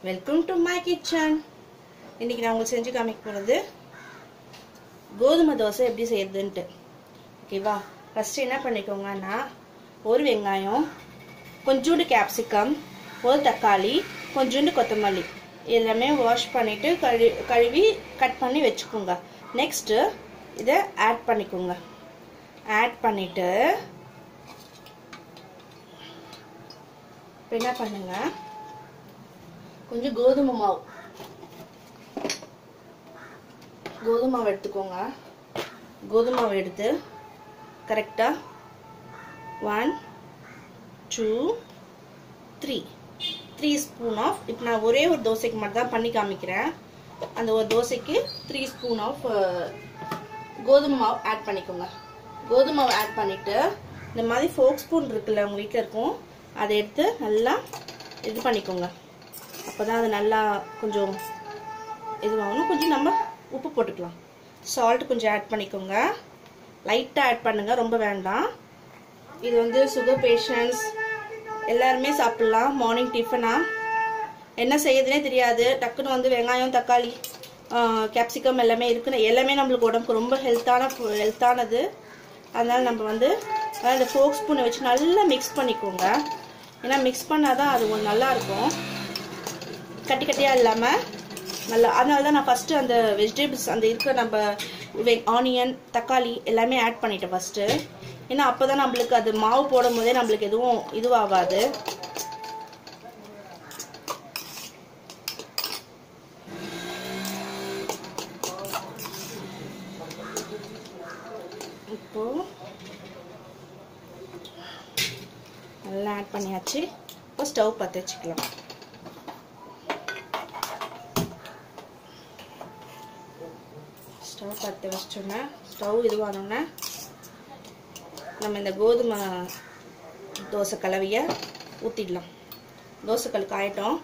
welcome to my kitchen இன்னைக்கு நான் உங்களுக்கு செஞ்சு காமிக்க போகிறது கோதுமை தோசை எப்படி செய்யறதுன்ட்டு ஓகேவா ஃபஸ்ட்டு என்ன பண்ணிக்கோங்கன்னா ஒரு வெங்காயம் கொஞ்சோண்டு கேப்சிகம் ஒரு தக்காளி கொஞ்சோண்டு கொத்தமல்லி எல்லாமே வாஷ் பண்ணிவிட்டு கழு கழுவி கட் பண்ணி வச்சுக்கோங்க நெக்ஸ்ட்டு இதை ஆட் பண்ணிக்கோங்க ஆட் பண்ணிவிட்டு இப்போ என்ன பண்ணுங்க கொஞ்சம் கோதுமை மாவு கோதுமை மாவு எடுத்துக்கோங்க கோதுமை மாவு எடுத்து கரெக்டாக one two three three spoon of இப்போ நான் ஒரே ஒரு தோசைக்கு மட்டும் தான் பண்ணி காமிக்கிறேன் அந்த ஒரு தோசைக்கு த்ரீ ஸ்பூன் ஆஃப் கோதுமை மாவு ஆட் பண்ணிக்கோங்க கோதுமை மாவு ஆட் பண்ணிவிட்டு இந்த மாதிரி ஃபோக் ஸ்பூன் இருக்குல்ல உங்கள் வீட்டில் இருக்கும் அதை எடுத்து நல்லா இது பண்ணிக்கோங்க அப்போ தான் அது நல்லா கொஞ்சம் இதுவாகணும் கொஞ்சம் நம்ம உப்பு போட்டுக்கலாம் சால்ட் கொஞ்சம் ஆட் பண்ணிக்கோங்க லைட்டாக ஆட் பண்ணுங்கள் ரொம்ப வேண்டாம் இது வந்து சுகர் பேஷண்ட்ஸ் எல்லாருமே சாப்பிட்லாம் மார்னிங் டிஃபனாக என்ன செய்யுதுனே தெரியாது டக்குன்னு வந்து வெங்காயம் தக்காளி கேப்சிகம் எல்லாமே இருக்குன்னு எல்லாமே நம்மளுக்கு உடம்புக்கு ரொம்ப ஹெல்த்தான ஹெல்த்தானது அதனால் நம்ம வந்து அந்த ஃபோக் ஸ்பூனை வச்சு நல்லா மிக்ஸ் பண்ணிக்கோங்க ஏன்னா மிக்ஸ் பண்ணால் தான் அது கொஞ்சம் நல்லாயிருக்கும் கட்டி கட்டியாக இல்லாமல் நல்லா அதனால தான் நான் ஃபஸ்ட்டு அந்த வெஜிடபிள்ஸ் அந்த இருக்கிற நம்ம ஆனியன் தக்காளி எல்லாமே ஆட் பண்ணிட்டேன் ஃபஸ்ட்டு ஏன்னா அப்போ தான் நம்மளுக்கு அது மாவு போடும் போதே நம்மளுக்கு எதுவும் இதுவாகாது இப்போ நல்லா ஆட் பண்ணியாச்சு இப்போ ஸ்டவ் பற்ற வச்சுக்கலாம் ஸ்டவ் பற்ற வச்சிட்டோன்னே ஸ்டவ் இதுவானோடனே நம்ம இந்த கோதுமை தோசை கலவையை ஊற்றிடலாம் தோசைக்கல் காயட்டும்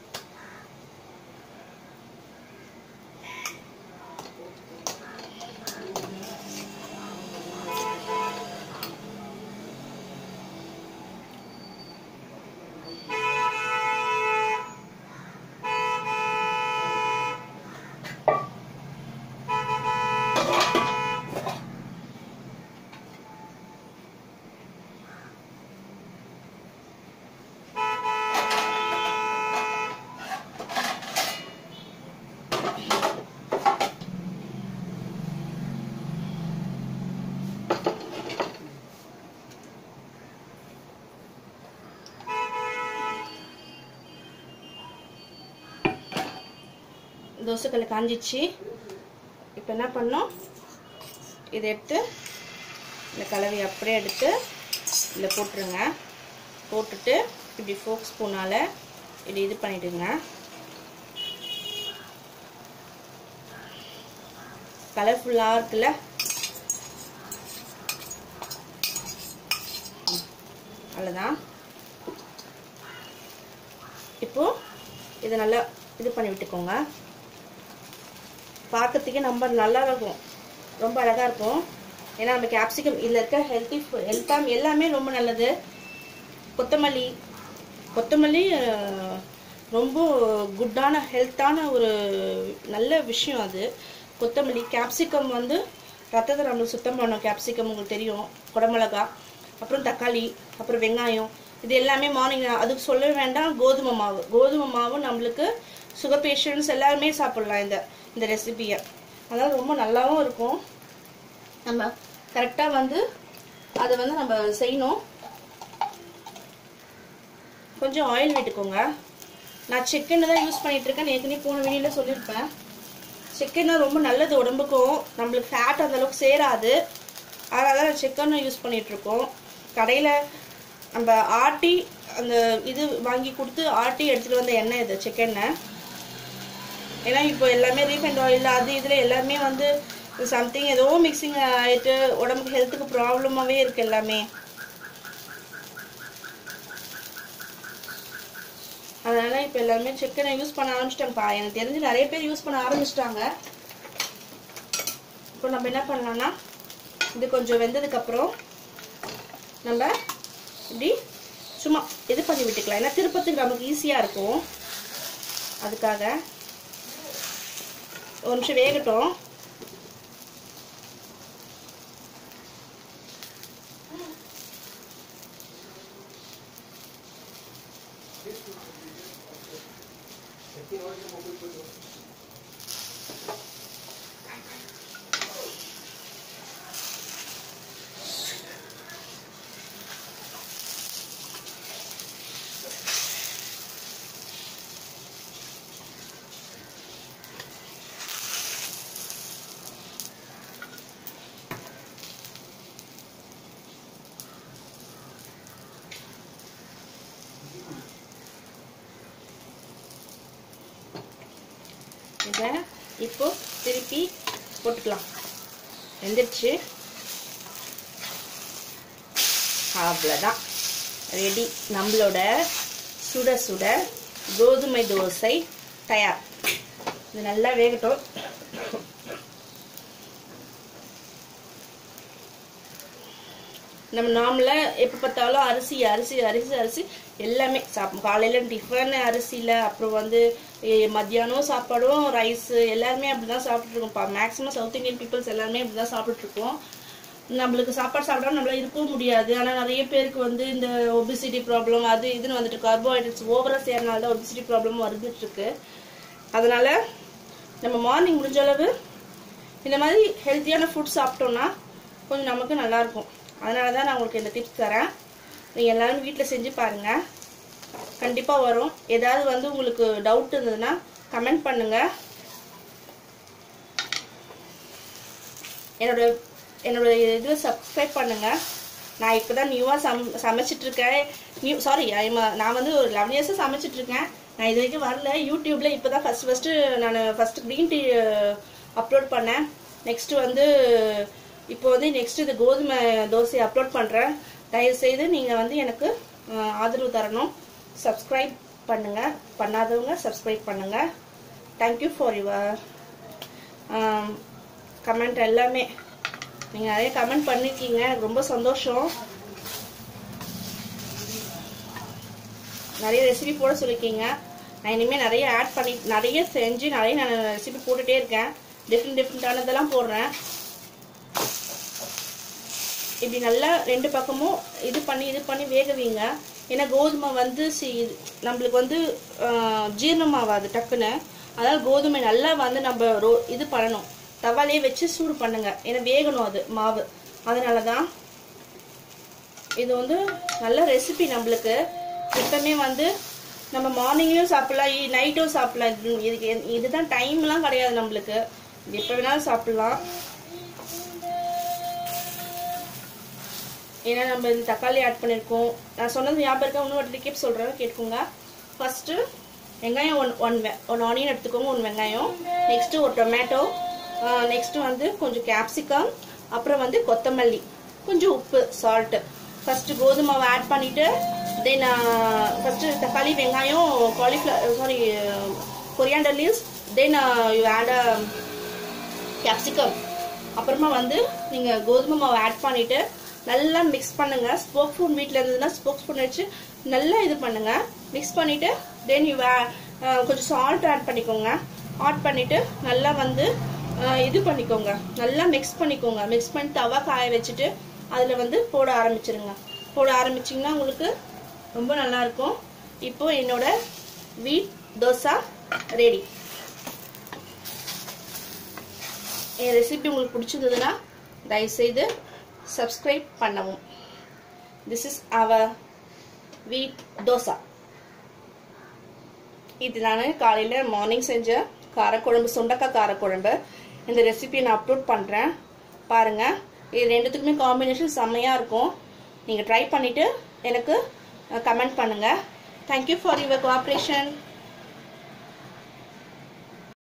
தோசைக்கல் காஞ்சிச்சு இப்போ என்ன பண்ணோம் இதை எடுத்து இந்த கலவையை அப்படியே எடுத்து இதில் போட்டுருங்க போட்டுட்டு இப்படி ஃபோக் ஸ்பூனால் இப்படி இது பண்ணிவிடுங்க கலர்ஃபுல்லாக இருக்குல்ல அவ்வளோதான் இப்போது இதை நல்லா இது பண்ணி விட்டுக்கோங்க பார்க்கறதுக்கே நம்ம நல்லா இருக்கும் ரொம்ப அழகாக இருக்கும் ஏன்னா நம்ம கேப்சிகம் இதில் இருக்க ஹெல்த்தி ஹெல்த்தாக எல்லாமே ரொம்ப நல்லது கொத்தமல்லி கொத்தமல்லி ரொம்ப குட்டான ஹெல்த்தான ஒரு நல்ல விஷயம் அது கொத்தமல்லி கேப்சிகம் வந்து ரத்தத்தை நம்மளுக்கு சுத்தம் பண்ணணும் கேப்சிகம் உங்களுக்கு தெரியும் குடமிளகா அப்புறம் தக்காளி அப்புறம் வெங்காயம் இது எல்லாமே மார்னிங் அதுக்கு சொல்ல வேண்டாம் கோதுமை மாவு கோதுமை மாவு நம்மளுக்கு சுகர் பேஷண்ட்ஸ் எல்லாருமே சாப்பிட்லாம் இந்த இந்த ரெசிபியை அதனால் ரொம்ப நல்லாவும் இருக்கும் நம்ம கரெக்டாக வந்து அதை வந்து நம்ம செய்யணும் கொஞ்சம் ஆயில் விட்டுக்கோங்க நான் சிக்கன் தான் யூஸ் பண்ணிட்டு இருக்கேன் ஏற்கனவே போன வீடியோவில் சொல்லியிருப்பேன் சிக்கன் தான் ரொம்ப நல்லது உடம்புக்கும் நம்மளுக்கு ஃபேட் அந்த அளவுக்கு சேராது அதனால தான் சிக்கனும் யூஸ் பண்ணிட்டு இருக்கோம் கடையில் நம்ம ஆட்டி அந்த இது வாங்கி கொடுத்து ஆட்டி எடுத்துகிட்டு வந்த எண்ணெய் இது சிக்கனை ஏன்னா இப்போ எல்லாமே ரீஃபைண்ட் ஆயில் அது இதில் எல்லாமே வந்து சம்திங் ஏதோ மிக்சிங் ஆகிட்டு உடம்புக்கு ஹெல்த்துக்கு ப்ராப்ளமாகவே இருக்குது எல்லாமே அதனால் இப்போ எல்லாருமே சிக்கனை யூஸ் பண்ண ஆரம்பிச்சிட்டாங்கப்பா எனக்கு தெரிஞ்சு நிறைய பேர் யூஸ் பண்ண ஆரம்பிச்சிட்டாங்க இப்போ நம்ம என்ன பண்ணலாம்னா இது கொஞ்சம் வெந்ததுக்கப்புறம் நம்ம இப்படி சும்மா இது பண்ணி விட்டுக்கலாம் ஏன்னா திருப்பத்துக்கு நமக்கு ஈஸியாக இருக்கும் அதுக்காக ஒரு நிமிஷம் வேகட்டும் இதை இப்போ திருப்பி போட்டுக்கலாம் வெந்துருச்சு அவ்வளோதான் ரெடி நம்மளோட சுட சுட கோதுமை தோசை தயார் இது நல்லா வேகட்டும் நம்ம நார்மலாக எப்போ பார்த்தாலும் அரிசி அரிசி அரிசி அரிசி எல்லாமே சாப்பிடும் காலையில் டிஃபன் அரிசியில் அப்புறம் வந்து எ- மத்தியானம் சாப்பாடும் ரைஸ் எல்லாருமே அப்படி தான் சாப்பிட்ருக்கோம் மேக்ஸிமம் சவுத் இந்தியன் பீப்புள்ஸ் எல்லாருமே அப்படி தான் சாப்பிட்ருக்கோம் நம்மளுக்கு சாப்பாடு சாப்பிடாம நம்மளால இருக்கவும் முடியாது ஆனால் நிறைய பேருக்கு வந்து இந்த ஒபிசிட்டி ப்ராப்ளம் அது இதுன்னு வந்துட்டு கார்போஹைட்ரேட்ஸ் ஓவராக சேர்றனால தான் ஒபிசிட்டி ப்ராப்ளம் வந்துட்டு இருக்கு அதனால நம்ம மார்னிங் முடிஞ்ச அளவு இந்த மாதிரி ஹெல்த்தியான ஃபுட் சாப்பிட்டோம்னா கொஞ்சம் நமக்கு நல்லா இருக்கும் அதனால தான் நான் உங்களுக்கு இந்த டிப்ஸ் தரேன் நீங்கள் எல்லாரும் வீட்டில் செஞ்சு பாருங்க கண்டிப்பாக வரும் ஏதாவது வந்து உங்களுக்கு டவுட் இருந்ததுன்னா கமெண்ட் பண்ணுங்க என்னோட என்னோட இது சப்ஸ்கிரைப் பண்ணுங்க நான் இப்போ தான் நியூவாக சம் சமைச்சிட்டு இருக்கேன் நியூ சாரி நான் வந்து ஒரு லெவன் இயர்ஸாக சமைச்சிட்டு இருக்கேன் நான் இது வரைக்கும் வரல யூடியூப்ல இப்போ தான் ஃபர்ஸ்ட் ஃபர்ஸ்ட் நான் ஃபர்ஸ்ட் க்ரீன் டீ அப்லோட் பண்ணேன் நெக்ஸ்ட் வந்து இப்போ வந்து நெக்ஸ்ட் இது கோதுமை தோசை அப்லோட் பண்ணுறேன் தயவுசெய்து நீங்கள் வந்து எனக்கு அஹ், ஆதரவு தரணும் சப்ஸ்கிரைப் பண்ணுங்க பண்ணாதவங்க சப்ஸ்கிரைப் பண்ணுங்க தேங்க்யூ ஃபார் யுவர் கமெண்ட் எல்லாமே நீங்கள் நிறைய கமெண்ட் பண்ணிருக்கீங்க எனக்கு ரொம்ப சந்தோஷம் நிறைய ரெசிபி போட சொல்லியிருக்கீங்க நான் இனிமேல் நிறைய ஆட் பண்ணி நிறைய செஞ்சு நிறைய நான் ரெசிபி போட்டுட்டே இருக்கேன் டிஃப்ரெண்ட் டிஃப்ரெண்ட்டானதெல்லாம் போடுறேன் இப்படி நல்லா ரெண்டு பக்கமும் இது பண்ணி இது பண்ணி வேக வைங்க ஏன்னா கோதுமை வந்து சி நம்மளுக்கு வந்து ஆஹ், ஜீரணமாகாது டக்குன்னு அதனால கோதுமை நல்லா வந்து நம்ம ரோ இது பண்ணணும் தவாலையே வச்சு சூடு பண்ணுங்க ஏன்னா வேகணும் அது மாவு அதனால தான் இது வந்து நல்ல ரெசிபி நம்மளுக்கு எப்பவுமே வந்து நம்ம மார்னிங்லையும் சாப்பிடலாம் நைட்டும் சாப்பிடலாம் இது இதுக்கு எந்த- இதுதான் டைம்லாம் கிடையாது நம்மளுக்கு இது எப்போ வேணாலும் சாப்பிடலாம் ஏன்னா நம்ம இந்த தக்காளி ஆட் பண்ணியிருக்கோம் நான் சொன்னது ஞாபகம் இருக்கா இன்னும் ஒரு டிக்கெட் சொல்கிறேன் கேட்டுக்கோங்க ஃபஸ்ட்டு வெங்காயம் ஒன் ஒன் வெ ஒன் ஆனியன் எடுத்துக்கோங்க ஒன் வெங்காயம் நெக்ஸ்ட்டு ஒரு டொமேட்டோ நெக்ஸ்ட்டு வந்து கொஞ்சம் கேப்சிகம் அப்புறம் வந்து கொத்தமல்லி கொஞ்சம் உப்பு சால்ட்டு ஃபஸ்ட்டு கோதுமாவை ஆட் பண்ணிவிட்டு தென் ஃபஸ்ட்டு தக்காளி வெங்காயம் cauliflower sorry coriander leaves then you add capsicum அப்புறமா வந்து நீங்கள் கோதுமை மாவு ஆட் பண்ணிட்டு நல்லா மிக்ஸ் பண்ணுங்க ஸ்போக் ஸ்பூன் வீட்டில் இருந்ததுன்னா ஸ்போக் ஸ்பூன் வச்சு நல்லா இது பண்ணுங்க மிக்ஸ் பண்ணிட்டு தென் யூ கொஞ்சம் சால்ட் ஆட் பண்ணிக்கோங்க ஆட் பண்ணிட்டு நல்லா வந்து அஹ், இது பண்ணிக்கோங்க நல்லா மிக்ஸ் பண்ணிக்கோங்க மிக்ஸ் பண்ணி தவா காய வச்சுட்டு அதில் வந்து போட ஆரம்பிச்சிருங்க போட ஆரம்பிச்சிங்கன்னா உங்களுக்கு ரொம்ப நல்லா இருக்கும் இப்போ என்னோட வீட் தோசா ரெடி என் ரெசிபி உங்களுக்கு பிடிச்சிருந்ததுன்னா தயவுசெய்து சப்ஸ்கிரைப் பண்ணவும் திஸ் இஸ் அவர் வீட் தோசா இது நான் காலையில் மார்னிங் செஞ்ச காரக்குழம்பு சுண்டக்காய் காரக்குழம்பு இந்த ரெசிபியை நான் அப்லோட் பண்ணுறேன் பாருங்கள் இது ரெண்டுத்துக்குமே காம்பினேஷன் செம்மையாக இருக்கும் நீங்கள் ட்ரை பண்ணிவிட்டு எனக்கு கமெண்ட் பண்ணுங்கள் தேங்க்யூ ஃபார் யுவர் கோஆப்ரேஷன்